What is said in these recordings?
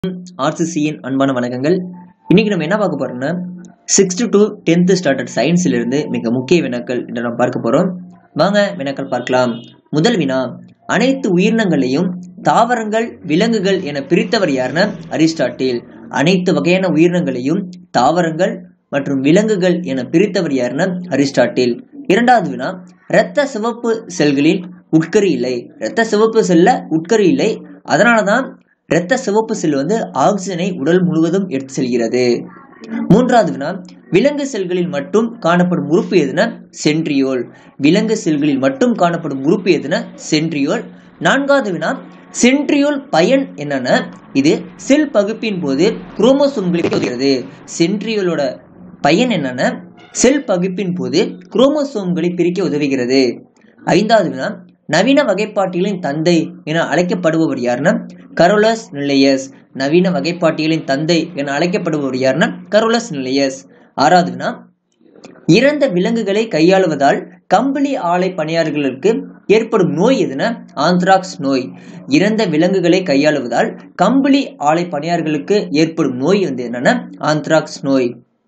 ஆர்சிசியின் அன்பான வணக்கங்கள் இன்னைக்கு நம்ம என்ன பார்க்க போறோம்னா சிக்ஸ்த் டு டென்த் ஸ்டாண்டர்ட் சயின்ஸ்ல இருந்து மிக முக்கிய வினாக்கள் என்று நாம் பார்க்க போறோம் வாங்க வினாக்கள் பார்க்கலாம் முதல் வினா அனைத்து உயிரினங்களையும் தாவரங்கள் விலங்குகள் என பிரித்தவர் யாருன்னா அரிஸ்டாட்டில் அனைத்து வகையான உயிரினங்களையும் தாவரங்கள் மற்றும் விலங்குகள் என பிரித்தவர் யாருன்னா அரிஸ்டாட்டில் இரண்டாவது வினா இரத்த சிவப்பு செல்களில் உட்கரு இல்லை இரத்த சிவப்பு செல்ல உட்கரு இல்லை அதனாலதான் இரத்த சிவப்பு செல் வந்து ஆக்சிஜனை உடல் முழுவதும் எடுத்து செல்கிறது மூன்றாவது வினா விலங்கு செல்களில் மட்டும் காணப்படும் உறுப்பு எதுனா சென்ட்ரியோல் விலங்கு செல்களில் மட்டும் காணப்படும் உறுப்பு எதுனா சென்ட்ரியோல் நான்காவது வினா சென்ட்ரியோல் பயன் என்னன்னா இது செல் பகுப்பின் போது குரோமோசோம்களுக்கு உதவுகிறது சென்ட்ரியோலோட பயன் என்னன்னா செல் பகுப்பின் போது குரோமோசோம்களை பிரிக்க உதவுகிறது ஐந்தாவது வினா நவீன வகைப்பாட்டியலின் தந்தை என அழைக்கப்படுபவர் யாருன்னா கரோலஸ் நிலையஸ் நவீன வகைப்பாட்டியலின் தந்தை என அழைக்கப்படுபவர் யாருன்னா கரோலஸ் நிலையஸ் ஆறாவது வினா இறந்த விலங்குகளை கையாளுவதால் கம்பளி ஆலை பணியாளர்களுக்கு ஏற்படும் நோய் எதுனா ஆந்த்ராக்ஸ் நோய் இறந்த விலங்குகளை கையாளுவதால் கம்பளி ஆலை பணியாளர்களுக்கு ஏற்படும் நோய் வந்து என்னன்னா ஆந்த்ராக்ஸ் நோய்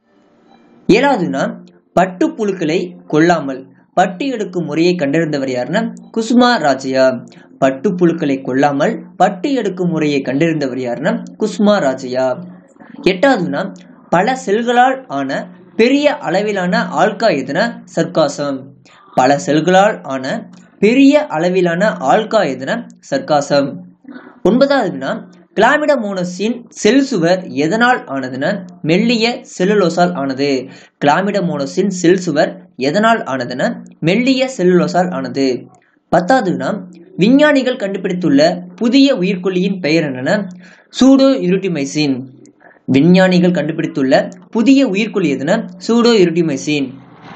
ஏழாவதுனா பட்டுப்புழுக்களை கொல்லாமல் பட்டு எடுக்கும் முறையை கண்டறிந்தவர் யாருன்னா குசுமா ராஜையா பட்டு புழுக்களை கொல்லாமல் பட்டு எடுக்கும் முறையை கண்டறிந்தவர் யாருன்னா குசுமா ராஜையா எட்டாவதுனா பல செல்களால் ஆன பெரிய அளவிலான ஆல்கா எதுனா சர்க்காசம் பல செல்களால் ஆன பெரிய அளவிலான ஆல்கா எதுனா சர்க்காசம் ஒன்பதாவதுனா கிளாமிடமோனஸின் செல் சுவர் எதனால் ஆனதுன்னா மெல்லிய செல்லுலோசால் ஆனது கிளாமிடமோனஸின் செல் சுவர் எதனால் ஆனதுன்னா மெல்லிய செல்லுலோசால் ஆனது பத்தாவதுனா விஞ்ஞானிகள் கண்டுபிடித்துள்ள புதிய உயிர்கொல்லியின் பெயர் என்னன்னா சூடோ இருட்டிமைசின் விஞ்ஞானிகள் கண்டுபிடித்துள்ள புதிய உயிர்கொல்லி எதுனா சூடோ இருட்டிமைசின்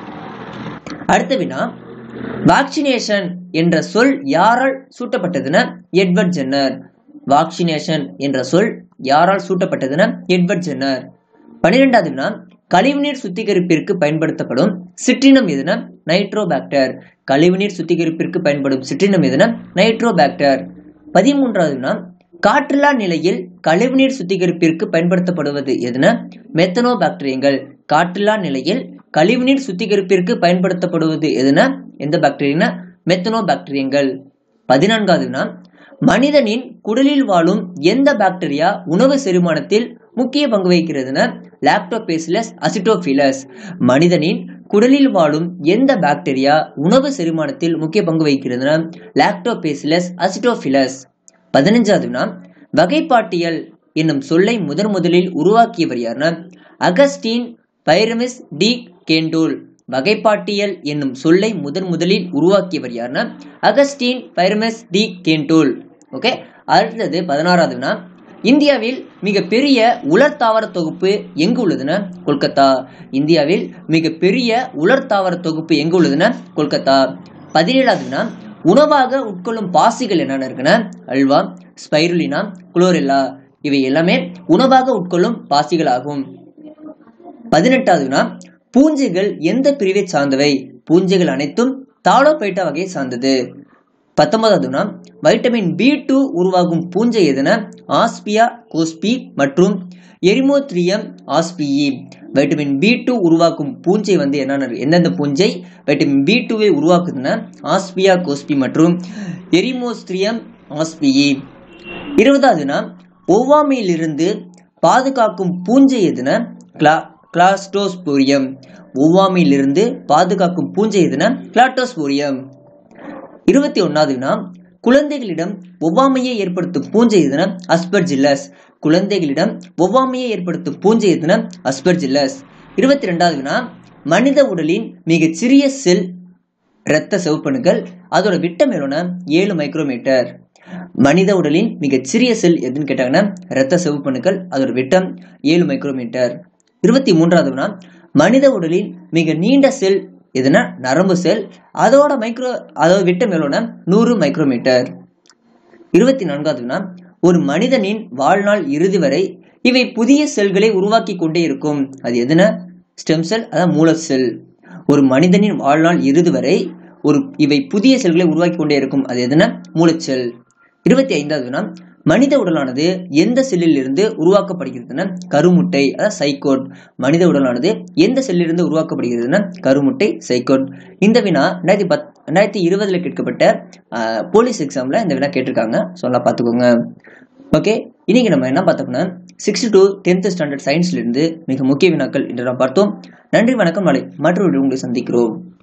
அடுத்த வினா வாக்சினேஷன் என்ற சொல் யாரால் சூட்டப்பட்டதுன்னா எட்வர்ட் ஜென்னர் வாக்சினேஷன் என்ற சொல் யாரால் சூட்டப்பட்டதுன்னா எட்வர்ட் ஜென்னர் பனிரெண்டாவது வினா கழிவுநீர் சுத்திகரிப்பிற்கு பயன்படுத்தப்படும் சிற்றினம் எதுனா நைட்ரோபாக்டர் கழிவுநீர் சுத்திகரிப்பிற்கு பயன்படும் சிற்றினம் எதுனா நைட்ரோபாக்டர் பதிமூன்றாவது வினா காற்றில்லா நிலையில் கழிவுநீர் சுத்திகரிப்பிற்கு பயன்படுத்தப்படுவது எதுனா மெத்தனோபாக்டீரியங்கள் காற்றில்லா நிலையில் கழிவுநீர் சுத்திகரிப்பிற்கு பயன்படுத்தப்படுவது எதுனா எந்த பாக்டீரியா மெத்தனோபாக்டீரியங்கள் பதினான்காவது வினா மனிதனின் குடலில் வாழும் எந்த பாக்டீரியா உணவு செரிமானத்தில் முக்கிய பங்கு வகிக்கிறதுனா லாக்டோபேசிலஸ் அசிட்டோபிலஸ் மனிதனின் குடலில் வாழும் எந்த பாக்டீரியா உணவு செரிமானத்தில் முக்கிய பங்கு வகிக்கிறதுனா லாக்டோபேசிலஸ் அசிட்டோபிலஸ் பதினஞ்சாவது வினா வகைப்பாட்டியல் என்னும் சொல்லை முதன் முதலில் உருவாக்கியவர் யாருன்னா அகஸ்டீன் பைரமிஸ் டி கேண்டோல் வகைப்பாட்டியல் என்னும் சொல்லை முதன் முதலில் உருவாக்கியவர் யாருன்னா Augustin Pyramus de Candolle okay அடுத்தது பதினாறாவது வினா இந்தியாவில் மிக பெரிய உலர் தாவர தொகுப்பு எங்கு உள்ளதுன்னா கொல்கத்தா இந்தியாவில் மிக பெரிய உலர் தாவர தொகுப்பு எங்கு உள்ளதுன்னா கொல்கத்தா பதினேழாவது வினா உணவாக உட்கொள்ளும் பாசிகள் என்னென்ன இருக்குன்னா அல்வா ஸ்பைருலினா குளோரெல்லா இவை எல்லாமே உணவாக உட்கொள்ளும் பாசிகள் ஆகும் பதினெட்டாவது வினா பூஞ்சைகள் எந்த பிரிவை சார்ந்தவை பூஞ்சைகள் அனைத்தும் தாளோபைட்டா வகையை சார்ந்தது பத்தொன்பதாவதுனா வைட்டமின் பி டூ உருவாகும் பூஞ்சை எதுனா ஆஸ்பியா கோஸ்பி மற்றும் எரிமோத்ரியம் ஆஸ்பிஇ வைட்டமின் பி டூ உருவாக்கும் பூஞ்சை வந்து என்னென்ன எந்தெந்த பூஞ்சை வைட்டமின் பி டூவை உருவாக்குதுன்னா ஆஸ்பியா கோஸ்பி மற்றும் எரிமோஸ்திரியம் ஆஸ்பிஇ இருபதாவதுனா ஒவ்வாமையிலிருந்து பாதுகாக்கும் பூஞ்சை எதுனா கிளா கிளாஸ்டோஸ்போரியம் ஒவ்வாமையிலிருந்து பாதுகாக்கும் பூஞ்சை எதுனா கிளாட்டோஸ்போரியம் இருபத்தி ஒன்னாவது வினா குழந்தைகளிடம் ஒவ்வாமையை ஏற்படுத்தும் பூஞ்சை எதுனா அஸ்பர்ஜில்லஸ் குழந்தைகளிடம் ஒவ்வாமையை ஏற்படுத்தும் பூஞ்சை எதுனா அஸ்பர்ஜில்லஸ் இருபத்தி ரெண்டாவது வினா மனித உடலின் மிகச் சிறிய செல் இரத்த சிவப்பணுக்கள் அதோட விட்டம் எவ்வளோனா ஏழு மைக்ரோமீட்டர் மனித உடலின் மிகச் சிறிய செல் எதுன்னு கேட்டாங்கன்னா இரத்த சிவப்பணுக்கள் அதோட விட்டம் ஏழு மைக்ரோமீட்டர் இருபத்தி மூன்றாவது வினா மனித உடலின் மிக நீண்ட செல் எதுனா நரம்பு செல் அதோட மைக்ரோ அதோட விட்டம் எவ்வளோனா நூறு மைக்ரோமீட்டர் இருபத்தி நான்காவது வினா ஒரு மனிதனின் வாழ்நாள் இறுதி வரை இவை புதிய செல்களை உருவாக்கி கொண்டே இருக்கும் அது எதுனா ஸ்டெம் செல் அதான் மூல செல் ஒரு மனிதனின் வாழ்நாள் இறுதி வரை ஒரு இவை புதிய செல்களை உருவாக்கி கொண்டே இருக்கும் அது எதுனா மூலச்செல் இருபத்தி ஐந்தாவது வினா மனித உடலானது எந்த செல்லில் இருந்து உருவாக்கப்படுகிறதுனா கருமுட்டை அதாவது சைக்கோட் மனித உடலானது எந்த செல்லிலிருந்து உருவாக்கப்படுகிறதுனா கருமுட்டை சைக்கோட் இந்த வினா ரெண்டாயிரத்தி பத் ரெண்டாயிரத்தி இருபதுல கேட்கப்பட்ட போலீஸ் எக்ஸாம்ல இந்த வினா கேட்டிருக்காங்க சொல்ல பார்த்துக்கோங்க ஓகே இன்னைக்கு நம்ம என்ன பார்த்தோம்னா சிக்ஸ்த் டு டென்த் ஸ்டாண்டர்ட் சயின்ஸ்ல இருந்து மிக முக்கிய வினாக்கள் என்று நாம் பார்த்தோம் நன்றி வணக்கம் நாளை மற்றொரு உங்களை சந்திக்கிறோம்